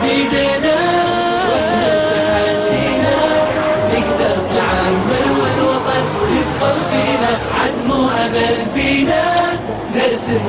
بيدنا واحنا نقدر نعمر والوطن يدخل فينا عزم وأمل فينا نرسم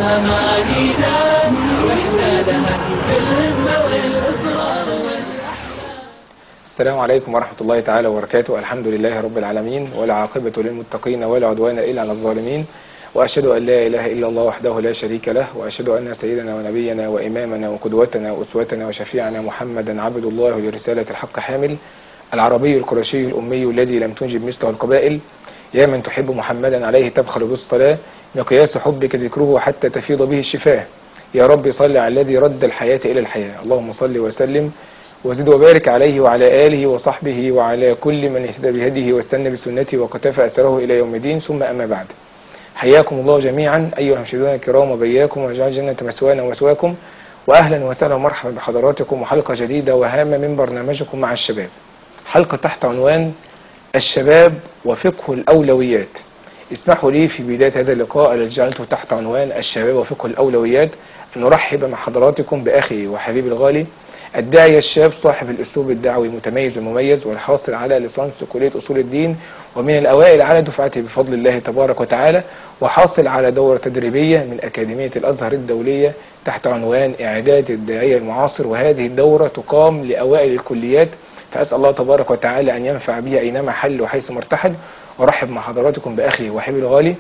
أمانينا واحنا لها بالهمة والإصرار والأحلام السلام عليكم ورحمة الله تعالى وبركاته الحمد لله رب العالمين والعاقبة للمتقين ولا عدوان إلا على الظالمين وأشهد أن لا إله إلا الله وحده لا شريك له وأشهد أن سيدنا ونبينا وإمامنا وقدوتنا وأسوتنا وشفيعنا محمدا عبد الله لرسالة الحق حامل العربي القرشي الأمي الذي لم تنجب مثله القبائل يا من تحب محمدا عليه تبخل بالصلاة مقياس حبك ذكره حتى تفيض به الشفاه يا رب صل على الذي رد الحياة إلى الحياة اللهم صل وسلم وزد وبارك عليه وعلى آله وصحبه وعلى كل من اهتدى بهديه واستنى بسنته وقتفى أثره إلى يوم الدين ثم أما بعد حياكم الله جميعا أيها المشاهدون الكرام وبياكم وجعل جنة مسوانا ومسواكم وأهلا وسهلا ومرحبا بحضراتكم وحلقة جديدة وهامة من برنامجكم مع الشباب حلقة تحت عنوان الشباب وفقه الأولويات اسمحوا لي في بداية هذا اللقاء الذي جعلته تحت عنوان الشباب وفقه الأولويات أن نرحب مع حضراتكم بأخي وحبيبي الغالي الداعية الشاب صاحب الأسلوب الدعوي المتميز والمميز والحاصل على ليسانس كلية أصول الدين ومن الأوائل على دفعته بفضل الله تبارك وتعالى وحاصل على دورة تدريبية من أكاديمية الأزهر الدولية تحت عنوان إعداد الداعية المعاصر وهذه الدورة تقام لأوائل الكليات فأسأل الله تبارك وتعالى أن ينفع بها أينما حل وحيث مرتحل وأرحب مع حضراتكم بأخي وحبيبي الغالي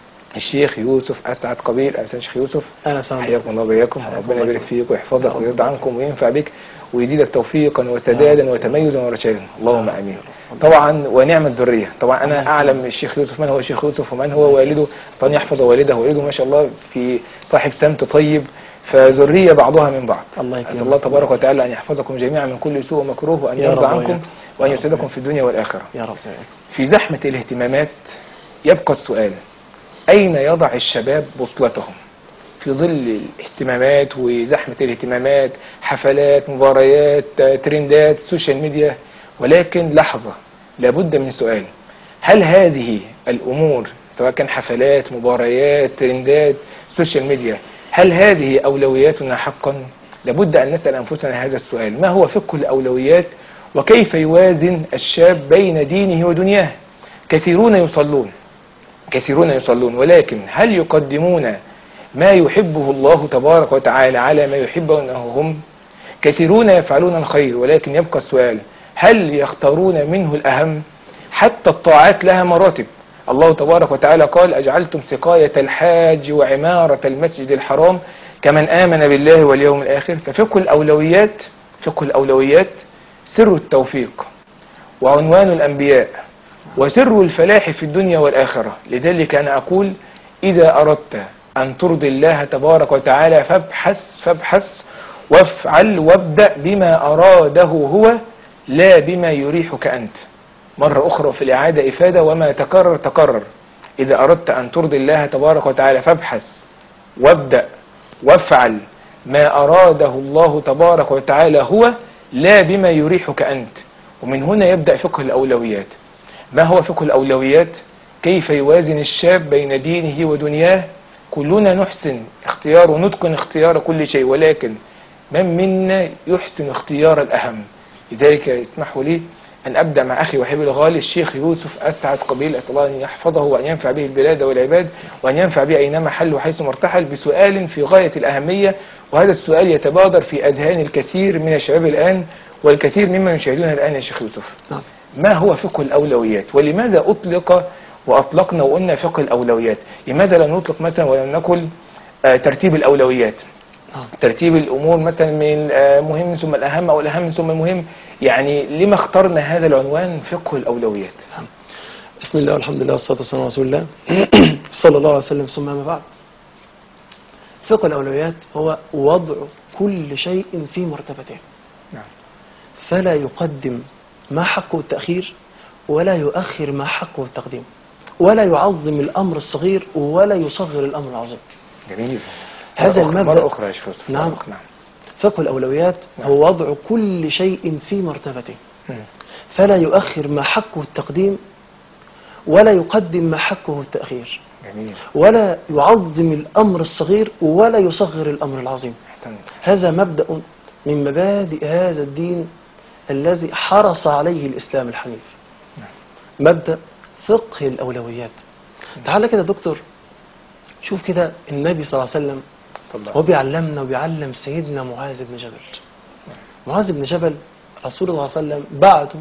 الشيخ يوسف أسعد قبيل أهلا شيخ يوسف اهلا وسهلا حياكم الله وبياكم حياكم ربنا الله. يبارك فيك ويحفظك ويرضى عنكم وينفع بك ويزيدك توفيقا وسدادا وتميزا ورشادا اللهم امين طبعا ونعمه ذريه طبعا انا اعلم الشيخ يوسف من هو الشيخ يوسف ومن هو والده طبعا يحفظ والده والده ما شاء الله في صاحب سمت طيب فذريه بعضها من بعض الله اسال يكرمك. الله تبارك وتعالى ان يحفظكم جميعا من كل سوء ومكروه وان يا يرضى رب عنكم وإياك. وان يا رب يسعدكم وإياك. في الدنيا والاخره يا رب في زحمه الاهتمامات يبقى السؤال أين يضع الشباب بوصلتهم في ظل الاهتمامات وزحمة الاهتمامات حفلات مباريات آه، ترندات سوشيال ميديا ولكن لحظة لابد من سؤال هل هذه الأمور سواء كان حفلات مباريات ترندات سوشيال ميديا هل هذه أولوياتنا حقا لابد أن نسأل أنفسنا هذا السؤال ما هو فقه الأولويات وكيف يوازن الشاب بين دينه ودنياه كثيرون يصلون كثيرون يصلون ولكن هل يقدمون ما يحبه الله تبارك وتعالى على ما يحبونه هم كثيرون يفعلون الخير ولكن يبقى السؤال هل يختارون منه الأهم حتى الطاعات لها مراتب الله تبارك وتعالى قال أجعلتم سقاية الحاج وعمارة المسجد الحرام كمن آمن بالله واليوم الآخر ففقه الأولويات فقه الأولويات سر التوفيق وعنوان الأنبياء وسر الفلاح في الدنيا والآخرة لذلك أنا أقول إذا أردت أن ترضي الله تبارك وتعالى فابحث فابحث وافعل وابدأ بما أراده هو لا بما يريحك أنت مرة أخرى في الإعادة إفادة وما تكرر تكرر إذا أردت أن ترضي الله تبارك وتعالى فابحث وابدأ وافعل ما أراده الله تبارك وتعالى هو لا بما يريحك أنت ومن هنا يبدأ فقه الأولويات ما هو فقه الأولويات كيف يوازن الشاب بين دينه ودنياه كلنا نحسن اختيار ونتقن اختيار كل شيء ولكن من منا يحسن اختيار الأهم لذلك اسمحوا لي أن أبدأ مع أخي وحبيبي الغالي الشيخ يوسف أسعد قبيل أسأل الله أن يحفظه وأن ينفع به البلاد والعباد وأن ينفع به أينما حل وحيث مرتحل بسؤال في غاية الأهمية وهذا السؤال يتبادر في أذهان الكثير من الشباب الآن والكثير ممن يشاهدون الآن يا شيخ يوسف نعم ما هو فقه الأولويات ولماذا أطلق وأطلقنا وقلنا فقه الأولويات لماذا لم نطلق مثلا ولم نقل آه، ترتيب الأولويات نعم ترتيب الأمور مثلا من آه، مهم ثم الأهم أو الأهم ثم المهم يعني لما اخترنا هذا العنوان فقه الأولويات بسم الله والحمد لله والصلاة والسلام على رسول الله صلى الله عليه وسلم ثم ما بعد فقه الأولويات هو وضع كل شيء في مرتبته نعم فلا يقدم ما حقه التأخير ولا يؤخر ما حقه التقديم ولا يعظم الأمر الصغير ولا يصغر الأمر العظيم جميل هذا مرة أخرى- المبدأ- مرة أخرى يا شيخ يوسف نعم. مرة أخرى. نعم فقه الأولويات نعم. هو وضع كل شيء في مرتبته مم. فلا يؤخر ما حقه التقديم ولا يقدم ما حقه التأخير جميل ولا يعظم الأمر الصغير ولا يصغر الأمر العظيم أحسنت هذا مبدأ من مبادئ هذا الدين الذي حرص عليه الإسلام الحنيف مبدأ فقه الأولويات تعال كده يا دكتور شوف كده النبي صلى الله عليه وسلم صلى الله هو بيعلمنا وبيعلم سيدنا معاذ بن جبل معاذ بن جبل رسول الله صلى الله عليه وسلم بعته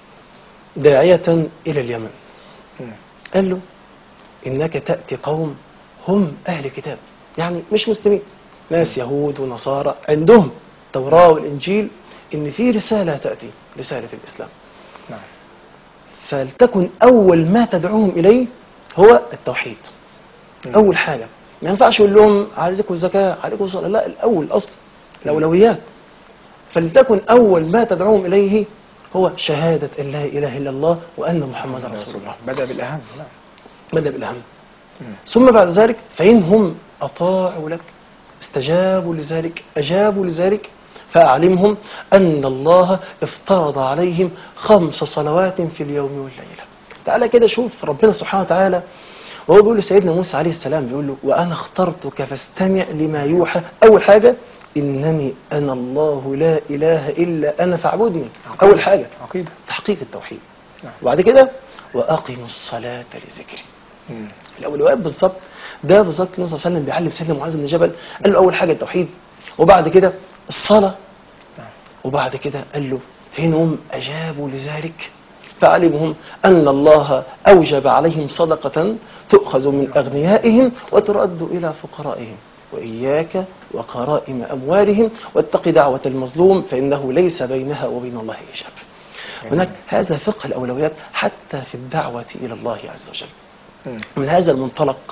داعية إلى اليمن مم. قال له إنك تأتي قوم هم أهل كتاب يعني مش مسلمين ناس يهود ونصارى عندهم توراة والإنجيل إن في رسالة تأتي رسالة الإسلام نعم فلتكن أول ما تدعوهم إليه هو التوحيد مم. أول حاجة ما ينفعش يقول لهم عليكم الزكاة عليكم الصلاة لا الأول أصل الأولويات فلتكن أول ما تدعوهم إليه هو شهادة أن لا إله إلا الله وأن محمدا رسول الله بدأ بالأهم نعم بدأ بالأهم مم. ثم بعد ذلك فإن هم أطاعوا لك استجابوا لذلك أجابوا لذلك فأعلمهم أن الله افترض عليهم خمس صلوات في اليوم والليلة تعالى كده شوف ربنا سبحانه وتعالى وهو بيقول لسيدنا موسى عليه السلام بيقول له وأنا اخترتك فاستمع لما يوحى أول حاجة إنني أنا الله لا إله إلا أنا فاعبدني أول حاجة عقيدة تحقيق التوحيد نعم. وبعد كده وأقم الصلاة لذكري مم. الاولويات بالظبط ده بالظبط النبي صلى الله عليه وسلم بيعلم سيدنا معاذ بن جبل قال له اول حاجه التوحيد وبعد كده الصلاه نعم. وبعد كده قال له فإنهم أجابوا لذلك فعلمهم أن الله أوجب عليهم صدقة تؤخذ من أغنيائهم وترد إلى فقرائهم وإياك وقرائم أموالهم واتق دعوة المظلوم فإنه ليس بينها وبين الله حجاب هناك هذا فقه الأولويات حتى في الدعوة إلى الله عز وجل مم. من هذا المنطلق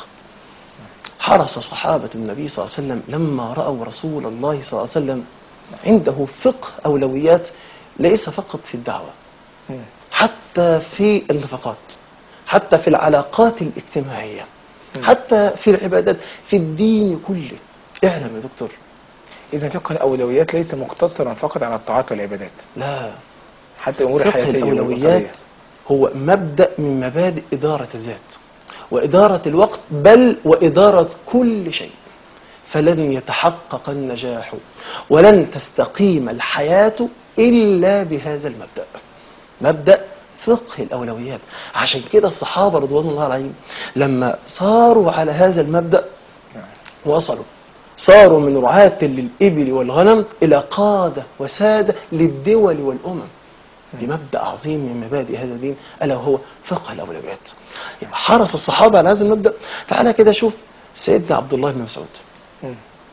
حرص صحابة النبي صلى الله عليه وسلم لما رأوا رسول الله صلى الله عليه وسلم عنده فقه أولويات ليس فقط في الدعوة مم. حتى في النفقات حتى في العلاقات الاجتماعية مم. حتى في العبادات في الدين كله اعلم يا دكتور إذا فقه الأولويات ليس مقتصرا فقط على الطاعات والعبادات لا حتى الأمور فقه الحياتية والبصرية. الأولويات هو مبدأ من مبادئ إدارة الذات وإدارة الوقت بل وإدارة كل شيء فلن يتحقق النجاح ولن تستقيم الحياة إلا بهذا المبدأ مبدأ فقه الأولويات عشان كده الصحابة رضوان الله عليهم لما صاروا على هذا المبدأ نعم. وصلوا صاروا من رعاة للإبل والغنم إلى قادة وسادة للدول والأمم بمبدأ عظيم من مبادئ هذا الدين ألا وهو فقه الأولويات يبقى حرص الصحابة على هذا المبدأ تعالى كده شوف سيدنا عبد الله بن مسعود مم.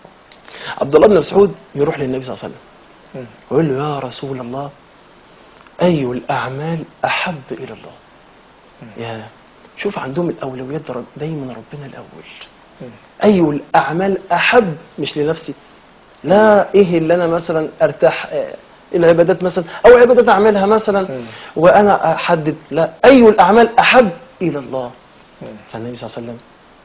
عبد الله بن مسعود يروح للنبي صلى الله عليه وسلم مم. ويقول له يا رسول الله أي الأعمال أحب إلى الله يا شوف عندهم الأولويات در- دايما ربنا الأول مم. أي الأعمال أحب مش لنفسي لا إيه اللي أنا مثلا أرتاح آه، العبادات مثلا أو عبادات أعملها مثلا مم. وأنا أحدد لا أي الأعمال أحب إلى الله مم. فالنبي صلى الله عليه وسلم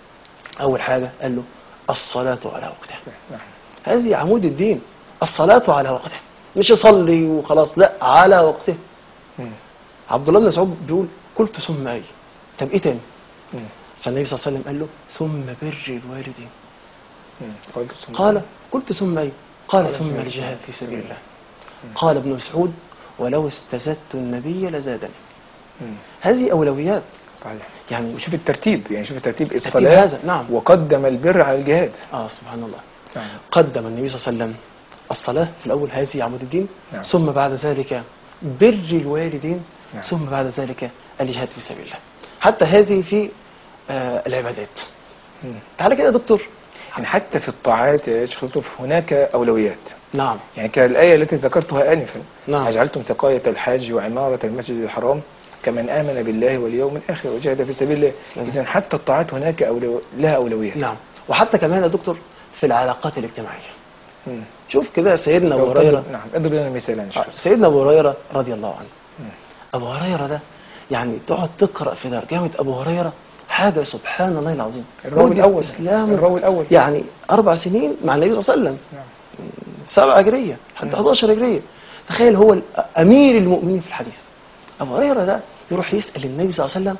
أول حاجة قال له الصلاة على وقتها نعم. هذه عمود الدين الصلاة على وقتها مش يصلي وخلاص لا على وقتها مم. عبد الله بن مسعود بيقول قلت ثم أي طب إيه تاني مم. فالنبي صلى الله عليه وسلم قال له ثم بر الوالدين مم. قلت ثم- قال قلت ثم أي قال قال ثم ثم الجهاد في سبيل الله قال ابن مسعود ولو استزدت النبي لزادني مم. هذه أولويات صحيح يعني وشوف الترتيب يعني شوف الترتيب ترتيب الصلاة هذا نعم وقدم البر على الجهاد آه سبحان الله نعم. قدم النبي صلى الله عليه وسلم الصلاة في الأول هذه عمود الدين نعم. ثم بعد ذلك بر الوالدين نعم. ثم بعد ذلك الجهاد في سبيل الله حتى هذه في آه العبادات مم. تعالى كده يا دكتور يعني حتى في الطاعات يا شيخ لطف هناك أولويات نعم يعني كالآية التي ذكرتها آنفا نعم. أجعلتم سقاية الحاج وعمارة المسجد الحرام كمن آمن بالله واليوم الآخر وجاهد في سبيل الله نعم. إذا حتى الطاعات هناك أولو... لها أولويات نعم وحتى كمان يا دكتور في العلاقات الاجتماعية مم. شوف كده سيدنا أبو لو هريرة تضرب- نعم اضرب لنا مثالا إن شاء آه، الله سيدنا أبو هريرة رضي الله عنه مم. أبو هريرة ده يعني تقعد تقرأ في ترجمة أبو هريرة حاجة سبحان الله العظيم الراوي مدة الأول إسلامه الراوي الأول يعني أربع سنين مع النبي صلى الله عليه وسلم نعم. سبعة هجرية حتى مم. 11 هجرية تخيل هو أمير المؤمنين في الحديث أبو هريرة ده يروح يسأل النبي صلى الله عليه وسلم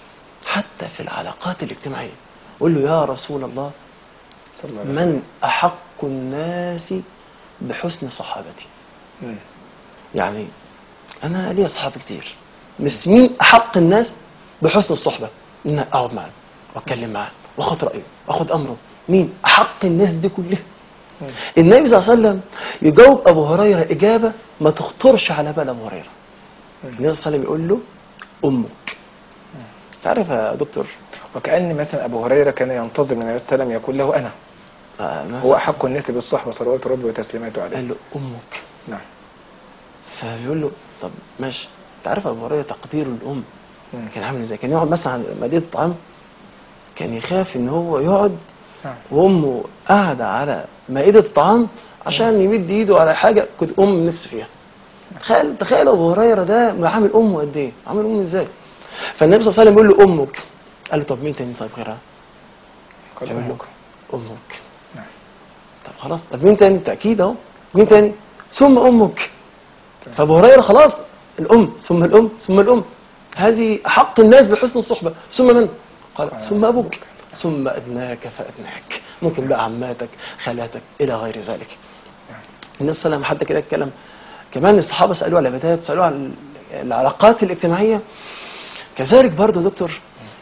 حتى في العلاقات الاجتماعية يقول له يا رسول الله صلى الله عليه وسلم من أحق الناس بحسن صحابتي مم. يعني انا لي اصحاب كتير بس مين احق الناس بحسن الصحبه ان أنا اقعد معاه واتكلم معاه واخد رايه واخد امره مين احق الناس دي كلها مم. النبي صلى الله عليه وسلم يجاوب ابو هريره اجابه ما تخطرش على بال ابو هريره النبي صلى الله عليه وسلم يقول له امك تعرف يا دكتور وكأن مثلا أبو هريرة كان ينتظر من النبي صلى الله عليه وسلم يقول له أنا آه، مثلا هو أحق الناس بالصحبة صلوات ربي وتسليماته عليه قال له امك نعم فبيقول له طب ماشي تعرف ابو هريره تقديره للام مم. كان عامل ازاي كان يقعد مثلا على مائده الطعام كان يخاف ان هو يقعد نعم وامه قاعده على مائده الطعام عشان يمد ايده على حاجه كنت ام نفسي فيها تخيل تخيل ابو هريره ده عامل امه قد ايه عامل امه ازاي فالنبي صلى الله عليه وسلم بيقول له امك قال له طب مين تاني طيب غيرها قال جميل. أمك امك نعم. طب خلاص طب مين تاني تاكيد اهو مين تاني ثم امك فابو هريره خلاص الام ثم الام ثم الام هذه حق الناس بحسن الصحبه ثم من قال آه. ثم ابوك ثم ادناك فادناك ممكن بقى عماتك خالاتك الى غير ذلك النبي صلى الله عليه وسلم حتى كده اتكلم كمان الصحابه سالوه على العبادات سالوه عن العلاقات الاجتماعيه كذلك برضه يا دكتور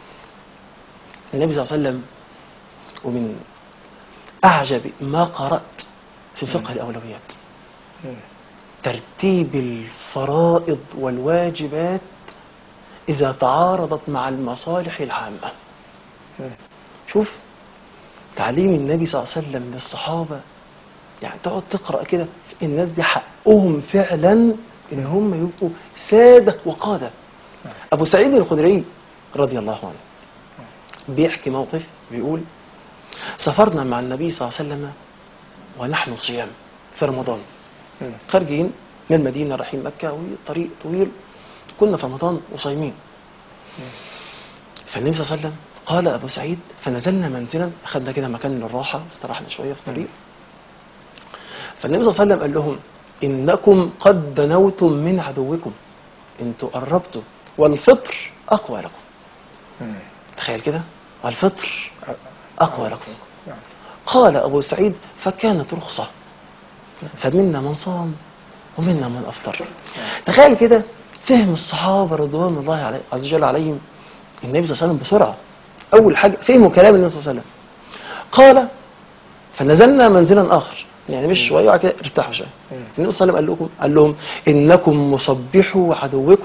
النبي صلى الله عليه وسلم ومن اعجب ما قرات في فقه الاولويات مم. ترتيب الفرائض والواجبات إذا تعارضت مع المصالح العامة مم. شوف تعليم النبي صلى الله عليه وسلم للصحابة يعني تقعد تقرأ كده الناس دي حقهم فعلا إن هم يبقوا سادة وقادة أبو سعيد الخدري رضي الله عنه بيحكي موقف بيقول سافرنا مع النبي صلى الله عليه وسلم ونحن صيام في رمضان مم. خارجين من المدينة رايحين مكة والطريق طويل كنا في رمضان وصايمين فالنبي صلى الله عليه وسلم قال أبو سعيد فنزلنا منزلا أخذنا كده مكان للراحة استراحنا شوية في الطريق فالنبي صلى الله عليه وسلم قال لهم إنكم قد دنوتم من عدوكم انتوا قربتوا والفطر أقوى لكم مم. تخيل كده والفطر أقوى لكم نعم. قال أبو سعيد فكانت رخصة فمنا من صام ومنا من أفطر تخيل كده فهم الصحابة رضوان الله عليه عز وجل عليهم النبي صلى الله عليه وسلم بسرعة أول حاجة فهموا كلام النبي صلى الله عليه وسلم قال فنزلنا منزلا آخر يعني مش شوية وبعد كده ارتاحوا شوية مم. النبي صلى الله عليه وسلم قال لكم قال لهم إنكم مصبحوا عدوكم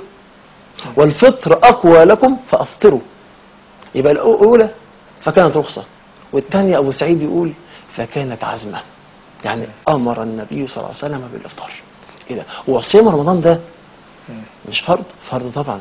والفطر أقوى لكم فأفطروا يبقى الأولى فكانت رخصة والثانية أبو سعيد يقول فكانت عزمة يعني أمر النبي صلى الله عليه وسلم بالإفطار إيه ده هو صيام رمضان ده مم. مش فرض فرض طبعا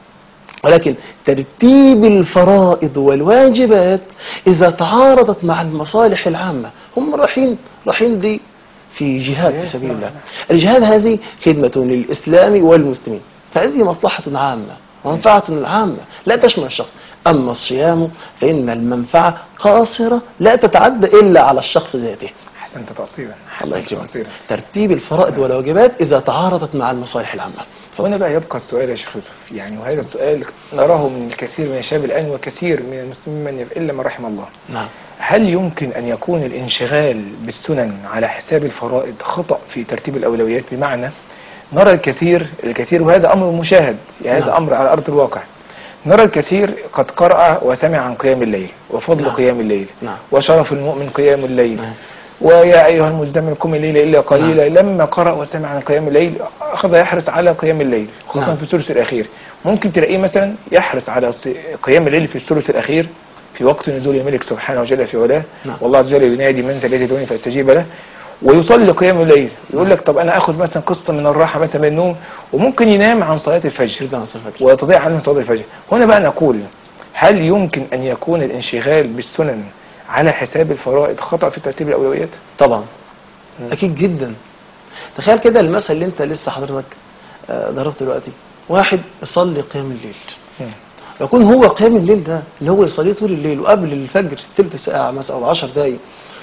ولكن ترتيب الفرائض والواجبات إذا تعارضت مع المصالح العامة هم رايحين رايحين دي في جهاد في سبيل الله الجهاد هذه خدمة للإسلام والمسلمين فهذه مصلحة عامة منفعة عامة لا تشمل الشخص أما الصيام فإن المنفعة قاصرة لا تتعدى إلا على الشخص ذاته أحسنت تأصيلا الله أحسنت يكرمك تأصيلا ترتيب الفرائض والواجبات إذا تعارضت مع المصالح العامة فهنا بقى يبقى السؤال يا شيخ يوسف يعني وهذا السؤال نراه من الكثير من الشباب الآن وكثير من المسلمين من يف- إلا من رحم الله نعم هل يمكن أن يكون الانشغال بالسنن على حساب الفرائض خطأ في ترتيب الأولويات بمعنى نرى الكثير الكثير وهذا أمر مشاهد يعني هذا نعم. أمر على أرض الواقع نرى الكثير قد قرأ وسمع عن قيام الليل وفضل نعم. قيام الليل نعم. وشرف المؤمن قيام الليل نعم. ويا أيها المزدمل قم الليل إلا قليلا لما قرأ وسمع عن قيام الليل أخذ يحرص على قيام الليل خاصة نعم. في الثلث الأخير ممكن تلاقيه مثلا يحرص على ص- قيام الليل في الثلث الأخير في وقت نزول الملك سبحانه وجل في علاه نعم. والله عز وجل ينادي من ذا الذي يدعوني فاستجيب له ويصلي قيام الليل يقول لك طب انا اخذ مثلا قسط من الراحه مثلا من النوم وممكن ينام عن صلاه الفجر يرجع نصف الفجر وتضيع عنه صلاه الفجر هنا بقى نقول هل يمكن ان يكون الانشغال بالسنن على حساب الفرائض خطأ في ترتيب الاولويات طبعا مم. اكيد جدا تخيل كده المثل اللي انت لسه حضرتك آه، ضربته دلوقتي واحد يصلي قيام الليل مم. يكون هو قيام الليل ده اللي هو يصليه طول الليل وقبل الفجر تلت ساعة مثلا أو 10 دقايق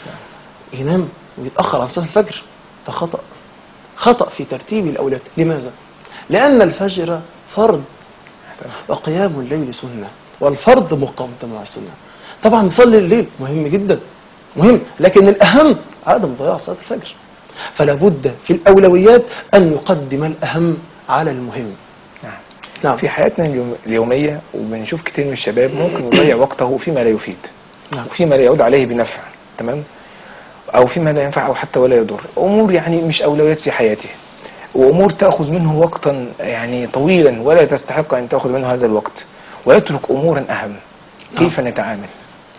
ينام ويتأخر عن صلاة الفجر ده خطأ خطأ في ترتيب الأولويات لماذا؟ لأن الفجر فرض أحسنت. وقيام الليل سنة والفرض مقدم على السنة طبعا نصلي الليل مهم جدا مهم لكن الأهم عدم ضياع صلاة الفجر فلا بد في الأولويات أن نقدم الأهم على المهم نعم. نعم في حياتنا اليوم- اليومية وبنشوف كتير من الشباب ممكن يضيع وقته فيما لا يفيد نعم. وفيما لا يعود عليه بنفع تمام أو فيما لا ينفع أو حتى ولا يضر أمور يعني مش أولويات في حياته وأمور تأخذ منه وقتا يعني طويلا ولا تستحق أن تأخذ منه هذا الوقت ويترك أمورا أهم كيف نتعامل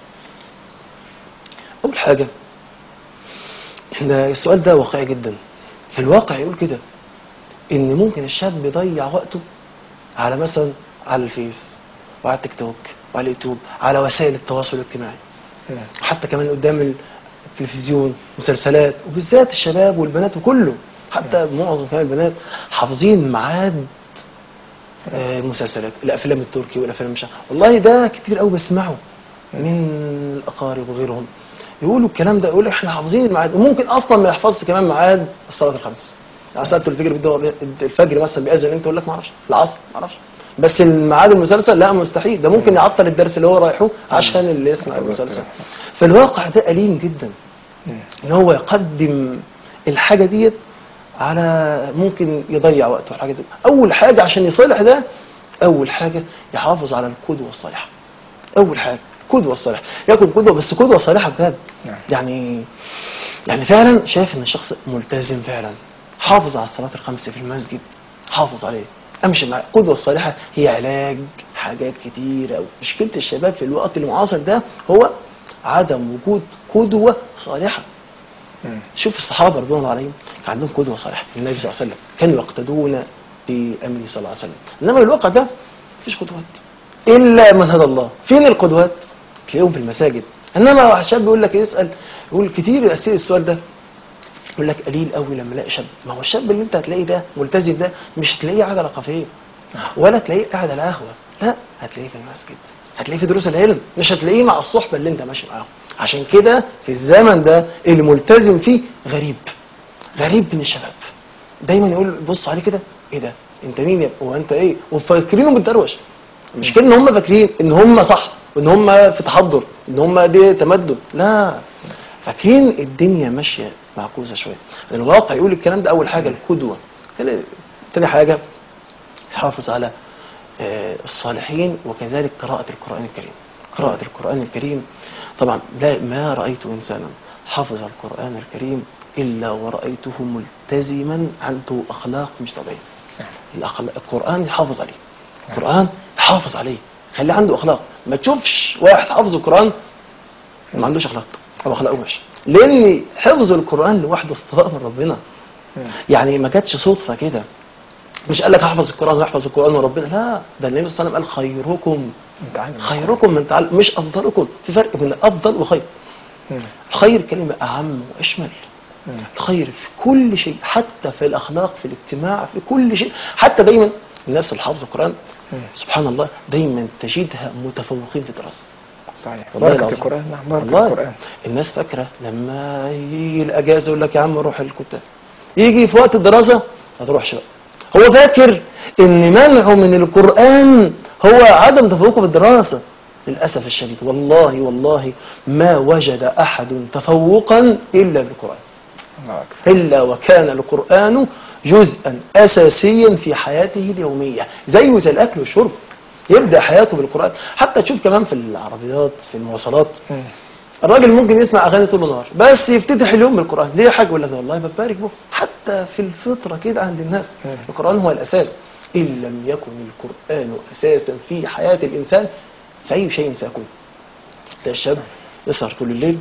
أول حاجة ده السؤال ده واقعي جدا في الواقع يقول كده إن ممكن الشاب يضيع وقته على مثلا على الفيس وعلى التيك توك وعلى اليوتيوب على وسائل التواصل الاجتماعي نعم. حتى كمان قدام التلفزيون مسلسلات وبالذات الشباب والبنات وكله حتى معظم كمان البنات حافظين ميعاد آه، المسلسلات الافلام التركي والافلام مش عارف- والله ده كتير قوي بسمعه من الاقارب وغيرهم يقولوا الكلام ده يقولوا احنا حافظين الميعاد وممكن اصلا ما يحفظش كمان ميعاد الصلاه الخمس يعني صلاه الفجر بيدور الفجر مثلا بيأذن امتى يقول لك ما اعرفش العصر ما اعرفش بس الميعاد المسلسل لا مستحيل ده ممكن يعطل الدرس اللي هو رايحه عشان اللي يسمع المسلسل في الواقع ده أليم جدا ان هو يقدم الحاجه ديت على ممكن يضيع وقته الحاجه دي اول حاجه عشان يصلح ده اول حاجه يحافظ على القدوه الصالحه اول حاجه القدوه الصالحه يكون قدوه بس قدوه صالحه بجد نعم. يعني يعني فعلا شايف ان الشخص ملتزم فعلا حافظ على الصلاه الخمس في المسجد حافظ عليه امشي مع القدوه الصالحه هي علاج حاجات كتيره قوي مشكله الشباب في الوقت المعاصر ده هو عدم وجود قدوه صالحه مم. شوف الصحابه رضوان الله عليهم كان عندهم قدوه صالحه النبي صلى الله عليه وسلم كانوا يقتدون بامره صلى الله عليه وسلم انما الواقع ده مفيش قدوات الا من هدى الله فين القدوات تلاقيهم في المساجد انما شاب يقول لك يسال يقول كتير اسئله السؤال ده يقول لك قليل قوي لما الاقي شاب ما هو الشاب اللي انت هتلاقيه ده ملتزم ده مش تلاقيه قاعد على كافيه ولا تلاقيه قاعد على قهوه لا هتلاقيه في المسجد هتلاقيه في دروس العلم مش هتلاقيه مع الصحبه اللي انت ماشي معاهم عشان كده في الزمن ده الملتزم فيه غريب غريب من الشباب دايما يقول بص عليه كده ايه ده انت مين يا ابني؟ هو انت ايه وفاكرينه بالدروشه المشكله ان هم فاكرين ان هم صح وان هم في تحضر ان هم دي تمدن لا فاكرين الدنيا ماشيه معكوسه شويه الواقع يقول الكلام ده اول حاجه القدوه تاني تاني حاجه حافظ على آه، الصالحين وكذلك قراءة القرآن الكريم قراءة القرآن الكريم طبعا لا ما رأيت إنسانا حفظ القرآن الكريم إلا ورأيته ملتزما عنده أخلاق مش طبيعية الأخلاق القرآن يحافظ عليه القرآن يحافظ عليه خلي عنده أخلاق ما تشوفش واحد حافظ القرآن ما عندوش أخلاق أو أخلاقه وحشة لأن حفظ القرآن لوحده استواء من ربنا يعني ما كانتش صدفة كده مش قال لك احفظ القرآن واحفظ القرآن وربنا لا ده النبي صلى الله عليه وسلم قال خيركم تعالى. خيركم من تعلم مش افضلكم في فرق بين افضل وخير مم. الخير كلمة أعم وأشمل مم. الخير في كل شيء حتى في الأخلاق في الاجتماع في كل شيء حتى دايما الناس اللي حافظة القرآن مم. سبحان الله دايما تجدها متفوقين في الدراسة صحيح والله بركة العظيم. القرآن نعم بركة والله القرآن الناس فاكرة لما يجي الأجازة يقول لك يا عم روح الكتاب يجي في وقت الدراسة ما تروحش بقى هو فاكر ان منعه من القرآن هو عدم تفوقه في الدراسة للأسف الشديد والله والله ما وجد أحد تفوقا إلا بالقرآن الله أكبر إلا وكان القرآن جزءا أساسيا في حياته اليومية زيه زي الأكل والشرب يبدأ حياته بالقرآن حتى تشوف كمان في العربيات في المواصلات مم. الراجل ممكن يسمع اغاني طول النهار بس يفتتح اليوم بالقران ليه يا حاج ولا ده والله ببارك به حتى في الفطره كده عند الناس مم. القران هو الاساس ان لم يكن القران اساسا في حياه الانسان فاي شيء سيكون تلاقي الشاب يسهر طول الليل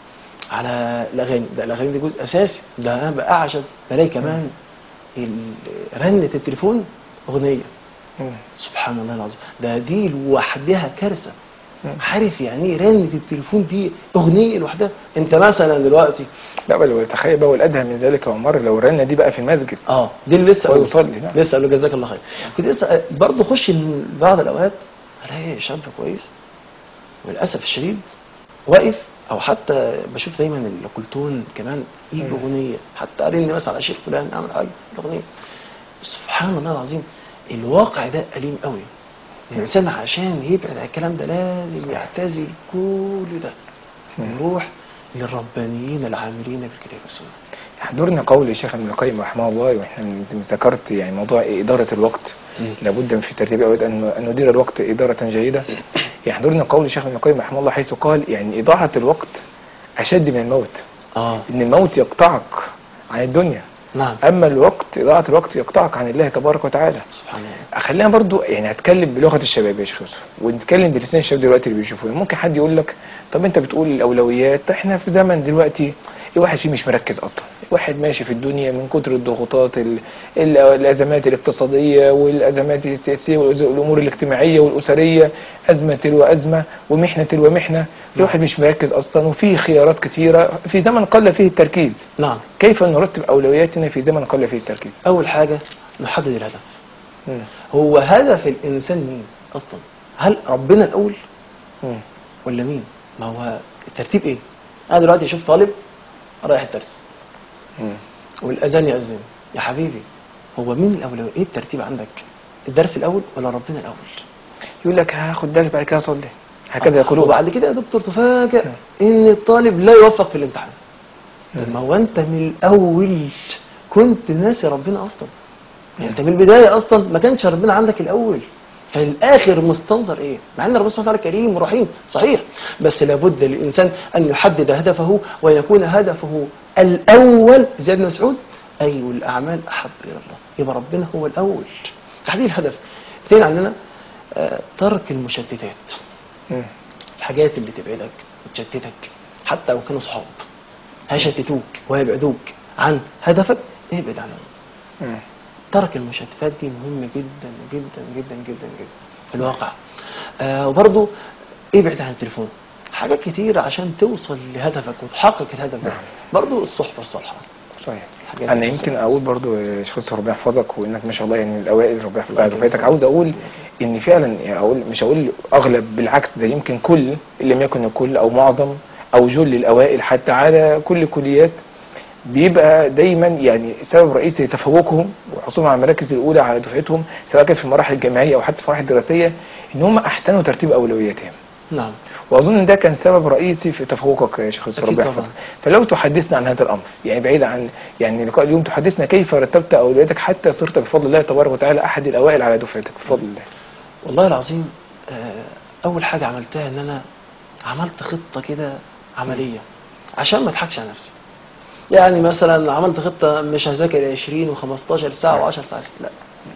على الاغاني ده الاغاني دي جزء اساسي ده انا بقى اعجب بلاقي كمان ال- رنه التليفون اغنيه مم. سبحان الله العظيم ده دي لوحدها كارثه مم. عارف يعني ايه رنة التليفون دي اغنيه لوحدها انت مثلا دلوقتي لا بل تخيل بقى والأدهى من ذلك يا عمر لو الرنة دي بقى في المسجد اه دي اللي لسه هو قبل- يصلي، نعم. لسه قبل جزاك الله خير كنت لسه برضه خش ال- بعض الاوقات الاقي شاب كويس وللاسف الشديد واقف او حتى بشوف دايما الكلتون كمان يجي مم. اغنيه حتى قارني مثلا على شيخ فلان اعمل حاجه اغنيه سبحان الله العظيم الواقع ده أليم قوي الإنسان عشان يبعد عن الكلام ده لازم يعتزل كل ده مم. ويروح للربانيين العاملين بالكتاب والسنة يحضرنا قول الشيخ ابن القيم رحمه الله واحنا من- ذكرت يعني موضوع إدارة الوقت مم. لابد من في ترتيب أوقات أن أن ندير الوقت إدارة جيدة يحضرنا قول الشيخ ابن القيم رحمه الله حيث قال يعني إضاعة الوقت أشد من الموت اه إن الموت يقطعك عن الدنيا نعم أما الوقت إضاعة الوقت يقطعك عن الله تبارك وتعالى سبحان الله خلينا برضو يعني هتكلم بلغه الشباب يا شيخ يوسف ونتكلم بلسان الشباب دلوقتي اللي بيشوفونا ممكن حد يقول لك طب انت بتقول الاولويات احنا في زمن دلوقتي الواحد فيه مش مركز اصلا الواحد ماشي في الدنيا من كتر الضغوطات ال- ال- الازمات الاقتصاديه والازمات السياسيه والأز- والامور الاجتماعيه والاسريه ازمه تلو ازمه ومحنه تلو محنه الواحد مش مركز اصلا وفيه خيارات كثيره في زمن قل فيه التركيز نعم كيف نرتب اولوياتنا في زمن قل فيه التركيز اول حاجه نحدد الهدف مم. هو هدف الانسان مين اصلا هل ربنا الاول مم. ولا مين ما هو الترتيب ايه انا دلوقتي اشوف طالب رايح الدرس مم. والاذان ياذن يا حبيبي هو مين الاولويه ايه الترتيب عندك الدرس الاول ولا ربنا الاول يقول لك هاخد درس بعد كده اصلي هكذا يقولون وبعد كده يا دكتور تفاجئ ان الطالب لا يوفق في الامتحان طب ما هو انت من الاول كنت ناسي ربنا اصلا يعني انت من البدايه اصلا ما كانش ربنا عندك الاول فالاخر مستنظر ايه مع ان ربنا سبحانه وتعالى كريم ورحيم صحيح بس لابد للانسان ان يحدد هدفه ويكون هدفه الاول زي ابن مسعود اي الاعمال احب الى الله يبقى ربنا هو الاول تحديد الهدف اثنين عندنا آه، ترك المشتتات مم. الحاجات اللي تبعدك وتشتتك حتى لو كانوا صحاب هيشتتوك وهيبعدوك عن هدفك ابعد عنهم مم. ترك المشتتات دي مهمة جدا جدا جدا جدا جدا في الواقع آه وبرضه ابعد عن التليفون حاجات كتيرة عشان توصل لهدفك وتحقق الهدف ده نعم. برضه الصحبة الصالحة صحيح الحاجات انا دي يمكن اقول برضو يا شيخ يوسف ربنا يحفظك وانك ما شاء الله يعني من الاوائل ربنا يحفظك على دفعتك عاوز اقول ان فعلا يعني اقول مش اقول اغلب بالعكس ده يمكن كل ان لم يكن الكل او معظم او جل الاوائل حتى على كل الكليات بيبقى دايما يعني سبب رئيسي لتفوقهم وحصولهم على المراكز الاولى على دفعتهم سواء كان في المراحل الجامعيه او حتى في المراحل الدراسيه ان هم احسنوا ترتيب اولوياتهم نعم واظن ان ده كان سبب رئيسي في تفوقك يا شيخ يوسف أكيد ربنا طبعا. يحفظك فلو تحدثنا عن هذا الامر يعني بعيد عن يعني لقاء اليوم تحدثنا كيف رتبت اولوياتك حتى صرت بفضل الله تبارك وتعالى احد الاوائل على دفعتك بفضل الله والله العظيم آه، اول حاجه عملتها ان انا عملت خطه كده عمليه عشان ما اضحكش على نفسي يعني مثلا عملت خطه مش هذاكر 20 و15 ساعه و10 ساعات لا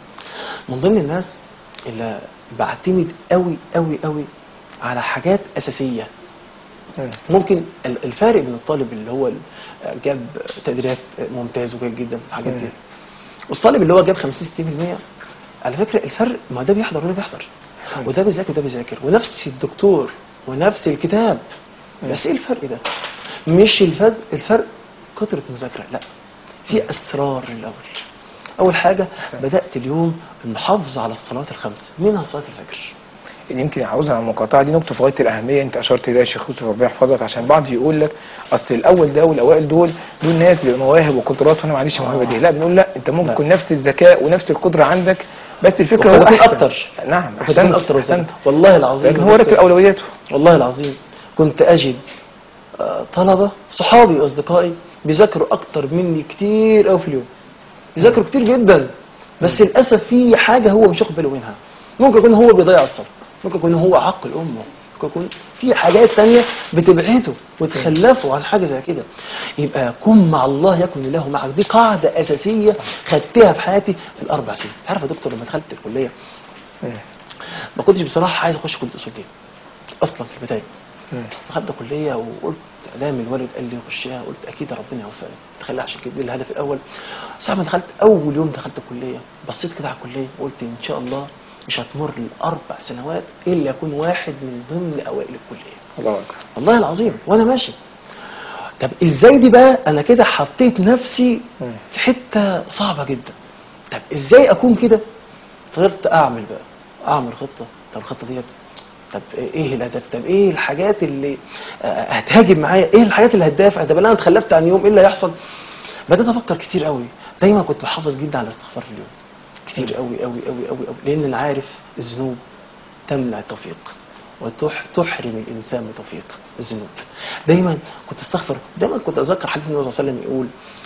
من ضمن الناس اللي بعتمد قوي قوي قوي على حاجات اساسيه مم. ممكن ال- الفارق بين الطالب اللي هو ال- جاب تقديرات ممتاز وجيد جدا في الحاجات دي مم. والطالب اللي هو جاب 50 60% على فكره الفرق ما ده بيحضر وده بيحضر صحيح. وده بيذاكر وده بيذاكر ونفس الدكتور ونفس الكتاب مم. بس ايه الفرق ده؟ مش الفرق الفرق كترة مذاكرة لا في اسرار الاول اول حاجة صحيح. بدأت اليوم المحافظة على الصلوات الخمس منها صلاة الفجر اللي يمكن عاوزها على المقاطعه دي نقطه في غايه الاهميه انت اشرت اليها يا شيخ يوسف ربنا يحفظك عشان بعض يقول لك اصل الاول ده والاوائل دول دول ناس بمواهب وقدرات وانا ما عنديش الموهبه دي لا بنقول لا انت ممكن لا. يكون نفس الذكاء ونفس القدره عندك بس الفكره وقد هو يكون أحسن. أكتر. نعم وقد يكون اكتر احسنت وزن. والله العظيم لكن هو رتب اولوياته والله العظيم كنت اجد آه، طلبه صحابي واصدقائي بيذاكروا اكتر مني كتير قوي في اليوم بيذاكروا كتير جدا بس للاسف في حاجه هو مش واخد باله منها ممكن يكون هو بيضيع الصبر ممكن يكون هو عقل امه ممكن يكون في حاجات تانية بتبعده وتخلفه عن حاجه زي كده يبقى كن مع الله يكن الله معك دي قاعده اساسيه خدتها في حياتي في الاربع سنين تعرف يا دكتور لما دخلت الكليه مم. ما كنتش بصراحه عايز اخش كليه اصول دين اصلا في البدايه مم. بس دخلت كليه وقلت اعلام الوالد قال لي خشها قلت اكيد ربنا يوفقني تخلي عشان كده دي الهدف الاول ساعه ما دخلت اول يوم دخلت الكليه بصيت كده على الكليه وقلت ان شاء الله مش هتمر الاربع سنوات الا اكون واحد من ضمن اوائل الكليه الله اكبر والله العظيم وانا ماشي طب ازاي دي بقى انا كده حطيت نفسي مم. في حته صعبه جدا طب ازاي اكون كده فضلت اعمل بقى اعمل خطه طب الخطه ديت طب ايه الهدف طب ايه الحاجات اللي آه، هتهاجم معايا ايه الحاجات اللي هتدافع طب انا اتخلفت عن يوم ايه اللي هيحصل بدات افكر كتير قوي دايما كنت بحافظ جدا على الاستغفار في اليوم كتير قوي قوي قوي قوي قوي لان انا عارف الذنوب تمنع التوفيق وتحرم الانسان من توفيق الذنوب دايما كنت استغفر دايما كنت اذكر حديث النبي صلى الله عليه وسلم يقول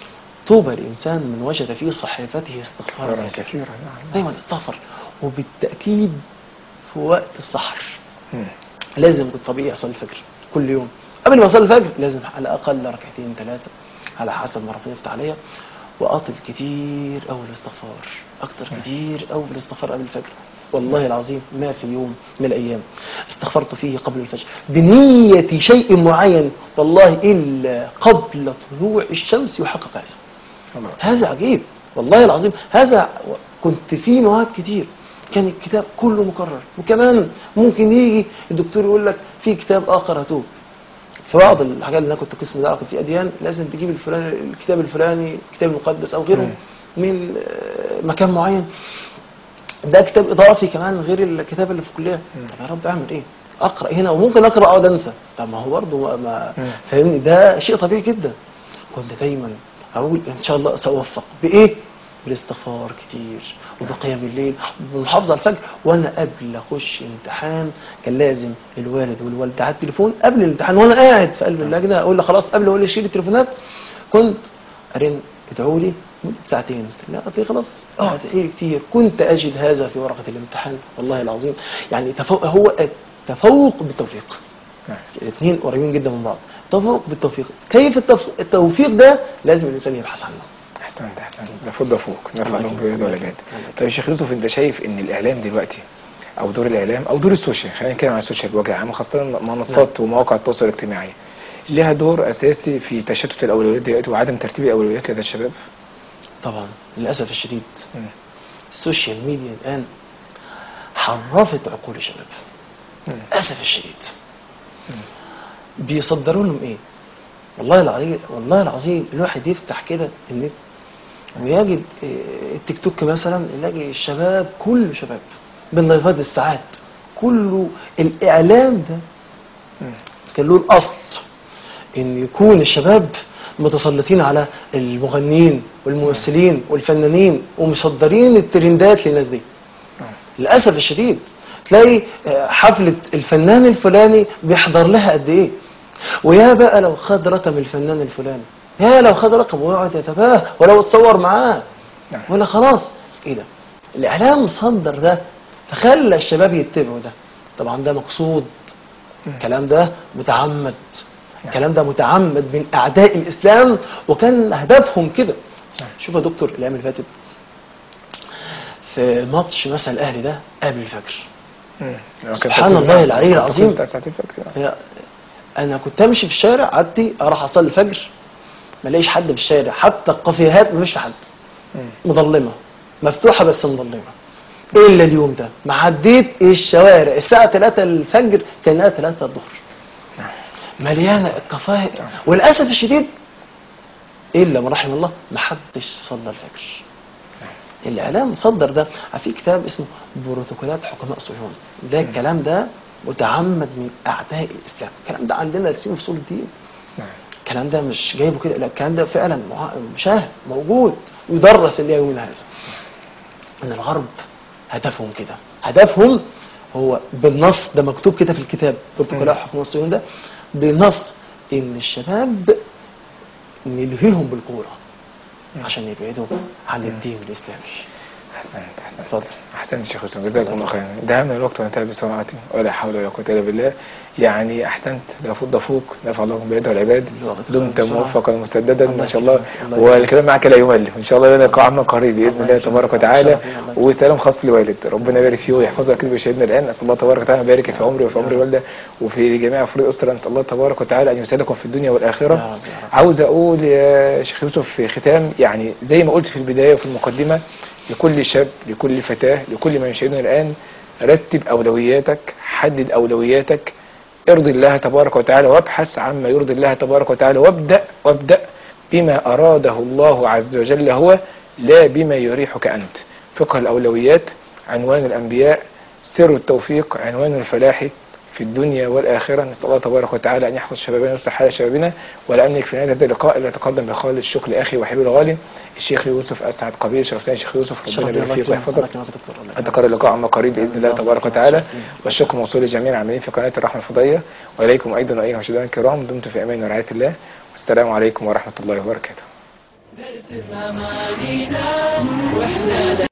طوبى الإنسان من وجد في صحيفته استغفارا كثيرا كثيرا كثيرا نعم دايما استغفر وبالتأكيد في وقت السحر مم. لازم كنت طبيعي أصلي الفجر كل يوم قبل ما أصلي الفجر لازم على الأقل ركعتين ثلاثة على حسب ما ربنا يفتح عليا وأطل كتير أوي الاستغفار أكتر كتير أوي في الاستغفار قبل الفجر والله العظيم ما في يوم من الأيام استغفرت فيه قبل الفجر بنية شيء معين والله إلا قبل طلوع الشمس يحقق هذا الله. هذا عجيب والله العظيم هذا كنت في نوعات كتير كان الكتاب كله مكرر وكمان ممكن يجي الدكتور يقول لك في كتاب اخر هاتوه في بعض الحاجات اللي انا كنت قسم دعوه كان في اديان لازم تجيب الفلاني الكتاب الفلاني الكتاب المقدس او غيره من آه، مكان معين ده كتاب اضافي كمان غير الكتاب اللي في الكليه طب يا رب اعمل ايه اقرا هنا وممكن اقرا اقعد انسى طب ما هو برضه ما- ما مم. فاهمني ده شيء طبيعي جدا كنت دايما اقول ان شاء الله ساوفق بايه بالاستغفار كتير وبقيام الليل ومحافظه على الفجر وانا قبل اخش امتحان كان لازم الوالد والوالده على التليفون قبل الامتحان وانا قاعد في قلب اللجنه اقول له خلاص قبل اقول لي شيل التليفونات كنت ارن ادعوا لي مدة ساعتين لا قلت لي خلاص اقعد ادعي كتير كنت اجد هذا في ورقه الامتحان والله العظيم يعني تفوق هو التفوق بالتوفيق نعم. الاثنين قريبين جدا من بعض تفوق بالتوفيق كيف التف... التوفيق ده لازم الانسان يبحث عنه احسنت احسنت ده فوق ده فوق نرفع الله لهم يكرمك. بيد ولا الله جاد يكرمك. طيب يا شيخ يوسف انت شايف ان الاعلام دلوقتي او دور الاعلام او دور السوشيال خلينا نتكلم عن السوشيال بوجه عام خاصه منصات ومواقع التواصل الاجتماعي لها دور اساسي في تشتت الاولويات دلوقتي وعدم ترتيب الاولويات لدى الشباب طبعا للاسف الشديد مم. السوشيال ميديا الان حرفت عقول الشباب مم. للاسف الشديد بيصدروا لهم ايه والله العظيم والله العظيم الواحد يفتح كده النت ويجد إيه، التيك توك مثلا يلاقي الشباب كله شباب باللايفات الساعات كله الاعلام ده مم. كان له الاصل ان يكون الشباب متسلطين على المغنيين والممثلين والفنانين ومصدرين الترندات للناس دي نعم. للاسف الشديد تلاقي آه، حفله الفنان الفلاني بيحضر لها قد ايه ويا بقى لو خد رقم الفنان الفلاني يا لو خد رقم ويقعد يتباهى ولو اتصور معاه نعم. ولا خلاص ايه ده الاعلام صدر ده فخلى الشباب يتبعوا ده طبعا ده مقصود الكلام ده متعمد الكلام ده متعمد من اعداء الاسلام وكان هدفهم كده شوف يا دكتور الايام اللي فاتت في ماتش مثلا الاهلي ده قبل الفجر مم. سبحان الله العلي العظيم. بتاع ساعتين فجر. هي انا كنت امشي في الشارع عدي اروح اصلي الفجر ما الاقيش حد في الشارع حتى الكافيهات ما فيش حد مم. مظلمه مفتوحه بس مظلمه الا اليوم ده ما عديت الشوارع الساعه 3 الفجر كانها 3 الظهر مليانه الكفاء وللاسف الشديد الا من رحم الله ما حدش صلى الفجر الاعلام صدر ده في كتاب اسمه بروتوكولات حكماء صهيون ده الكلام ده متعمد من اعداء الاسلام الكلام ده عندنا رسيم في اصول الدين نعم. الكلام ده مش جايبه كده لا الكلام ده فعلا مع- مشاهد موجود يدرس الى يومنا هذا ان الغرب هدفهم كده هدفهم هو بالنص ده مكتوب كده في الكتاب بروتوكولات حكم الصهيون ده بنص ان الشباب نلهيهم بالكوره عشان يبعدوا عن الدين الاسلامي احسنت احسنت اتفضل. احسنت شيخ حسام جزاكم الله خيرا دهمنا الوقت وانتهى بسرعه ولا حول ولا قوه الا بالله يعني احسنت لا فوق ده فوق نفع الله بيده والعباد الوقت دمت بسرعة. موفقا ومسددا الله ما شاء الله يكرمك. الله والكلام معك لا يمل وان شاء الله لنا لقاء عما قريب باذن الله الله يكرمك. تبارك وتعالى شرف لي. الله يكرمك. وسلام خاص لوالد ربنا يبارك فيه ويحفظه اكيد بيشاهدنا الان اسال الله تبارك وتعالى يبارك في عمري وفي عمر الوالده وفي جميع افراد الاسره نسال الله تبارك وتعالى ان يسعدكم في الدنيا والاخره يا رب، يا رب. عاوز اقول يا شيخ يوسف في ختام يعني زي ما قلت في البدايه وفي المقدمه لكل شاب لكل فتاه لكل من يشاهدنا الان رتب اولوياتك حدد اولوياتك ارضي الله تبارك وتعالى وابحث عما يرضي الله تبارك وتعالى وابدا وابدا بما اراده الله عز وجل هو لا بما يريحك انت فقه الاولويات عنوان الانبياء سر التوفيق عنوان الفلاح في الدنيا والآخرة نسأل الله تبارك وتعالى أن يحفظ شبابنا ويصلح حال شبابنا ولا أملك في نهاية هذا اللقاء إلا أتقدم بخالص الشكر لأخي وحبيبي الغالي الشيخ يوسف أسعد قبيل شرفتنا يا شيخ يوسف شرف ربنا لي. يبارك الله فيك يكرمك. الله ويحفظك يكرمك يا دكتور. الله يكرمك. أتقرر اللقاء عما قريب بإذن الله تبارك وتعالى والشكر موصول لجميع العاملين في قناة الرحمة الفضائية وإليكم أيضا أيها المشاهدين الكرام دمتم في أمان ورعاية الله والسلام عليكم ورحمة الله وبركاته نرسم أمانينا وإحنا